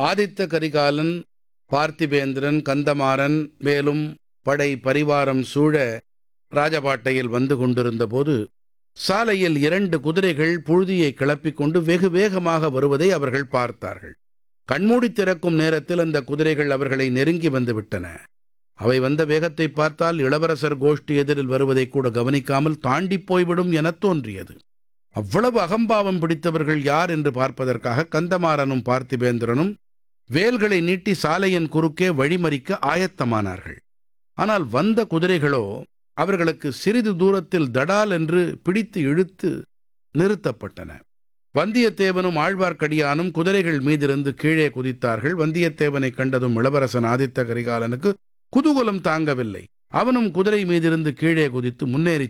ஆதித்த கரிகாலன் பார்த்திபேந்திரன் கந்தமாறன் மேலும் படை பரிவாரம் சூழ ராஜபாட்டையில் வந்து கொண்டிருந்த போது சாலையில் இரண்டு குதிரைகள் புழுதியை கிளப்பிக் கொண்டு வெகு வேகமாக வருவதை அவர்கள் பார்த்தார்கள் கண்மூடி திறக்கும் நேரத்தில் அந்த குதிரைகள் அவர்களை நெருங்கி வந்து விட்டன அவை வந்த வேகத்தை பார்த்தால் இளவரசர் கோஷ்டி எதிரில் வருவதை கூட கவனிக்காமல் தாண்டி போய்விடும் எனத் தோன்றியது அவ்வளவு அகம்பாவம் பிடித்தவர்கள் யார் என்று பார்ப்பதற்காக கந்தமாறனும் பார்த்திபேந்திரனும் வேல்களை நீட்டி சாலையின் குறுக்கே வழிமறிக்க ஆயத்தமானார்கள் ஆனால் வந்த குதிரைகளோ அவர்களுக்கு சிறிது தூரத்தில் தடால் என்று பிடித்து இழுத்து நிறுத்தப்பட்டன வந்தியத்தேவனும் ஆழ்வார்க்கடியானும் குதிரைகள் மீதிருந்து கீழே குதித்தார்கள் வந்தியத்தேவனை கண்டதும் இளவரசன் ஆதித்த கரிகாலனுக்கு குதூகலம் தாங்கவில்லை அவனும் குதிரை மீதிருந்து கீழே குதித்து முன்னேறி